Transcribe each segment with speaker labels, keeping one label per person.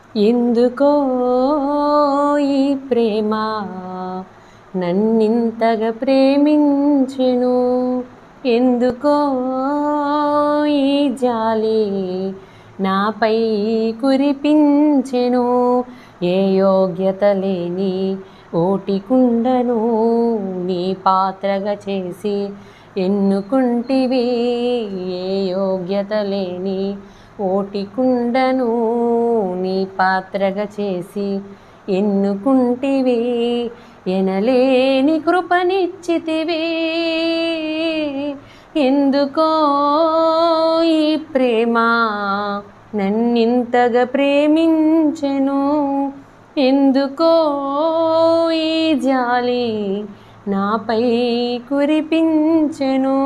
Speaker 1: ఎందుకో ఈ ప్రేమ నన్నింతగా ప్రేమించెను ఎందుకో ఈ జాలి నాపై కురిపించెను ఏ యోగ్యత లేని ఓటికుండను నీ పాత్రగా చేసి ఎన్నుకుంటివి ఏ యోగ్యత లేని ఓటికుండను నీ పాత్రగా చేసి ఎన్నుకుంటివి ఎనలేని కృపనిచ్చితివి ఎందుకో ఈ ప్రేమ నన్నింతగా ప్రేమించెను ఎందుకో ఈ జాలి నాపై కురిపించెను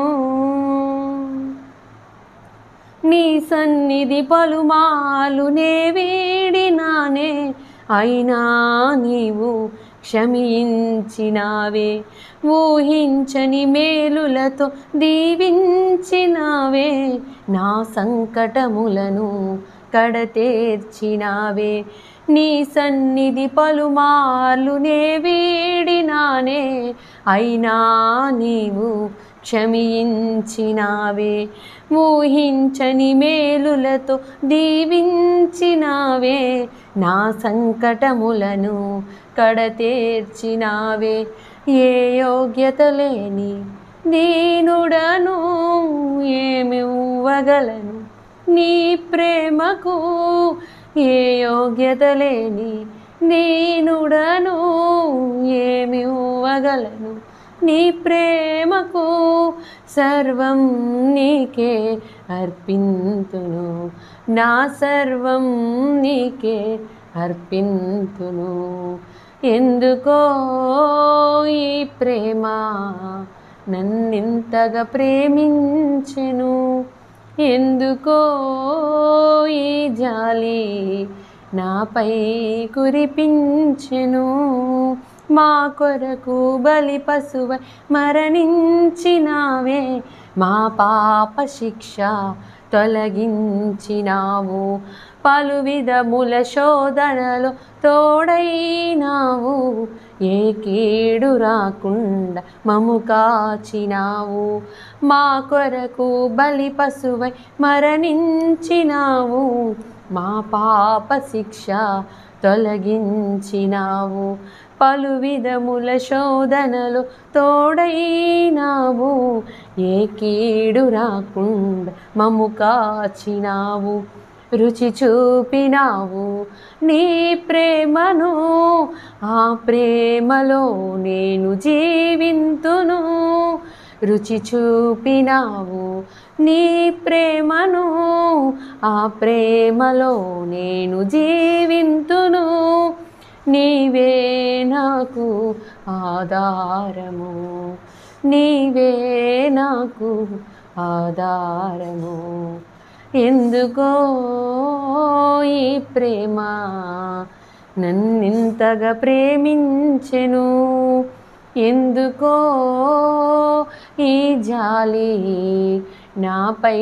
Speaker 1: నీ సన్నిధి పలుమాలు నే వేడినానే అయినా నీవు క్షమించినావే ఊహించని మేలులతో దీవించినావే నా సంకటములను కడతేర్చినావే నీ సన్నిధి పలుమార్లు నే వేడినానే అయినా నీవు క్షమించినావే ఊహించని మేలులతో దీవించినావే నా సంకటములను కడతేర్చినావే ఏ యోగ్యత లేని దీనుడను ఏమివ్వగలను నీ ప్రేమకు ఏ యోగ్యత లేని దీనుడను ఏమివ్వగలను నీ ప్రేమకు సర్వం నీకే అర్పింతును నా సర్వం నీకే అర్పింతును ఎందుకో ఈ ప్రేమ నన్నింతగా ప్రేమించెను ఎందుకో ఈ జాలి నాపై కురిపించెను మా కొరకు బలి పశువ మరణించినావే మా పాప శిక్ష తొలగించినావు పలు విధముల శోధనలు తోడైనావు ఏ కీడు రాకుండా మము కాచినావు మా కొరకు బలి పశువై మరణించినావు మా పాప శిక్ష తొలగించినావు పలు విధముల శోధనలు తోడైనావు ఏ కీడు రాకుండా మము కాచినావు రుచి చూపినావు నీ ప్రేమను ఆ ప్రేమలో నేను జీవింతును రుచి చూపినావు నీ ప్రేమను ఆ ప్రేమలో నేను జీవింతును నీవే నాకు ఆధారము నీవే నాకు ఆధారము ఎందుకో ఈ ప్రేమ నన్నింతగా ప్రేమించెను ఎందుకో ఈ జాలి నాపై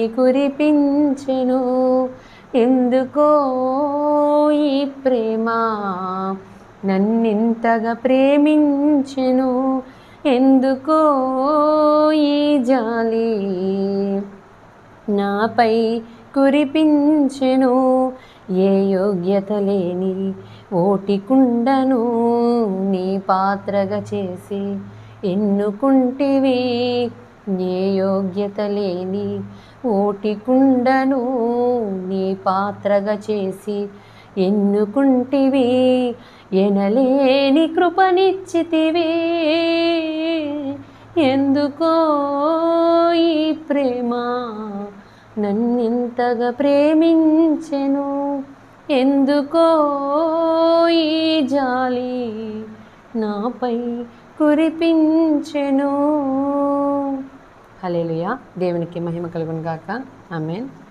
Speaker 1: కురిపించెను ఎందుకో ఈ ప్రేమ నన్నింతగా ప్రేమించెను ఎందుకో ఈ జాలి నాపై కురిపించెను ఏ యోగ్యత లేని ఓటికుండను నీ పాత్రగా చేసి ఎన్నుకుంటివి ఏ యోగ్యత లేని ఓటికుండను నీ పాత్రగా చేసి ఎన్నుకుంటివి ఎనలేని కృపనిచ్చితివి ఎందుకో ఈ ప్రేమ నన్నింతగా ప్రేమించెను ఎందుకో ఈ జాలి నాపై కురిపించెను హలేలుయా దేవునికి మహిమ కలుగును గాక ఆమెన్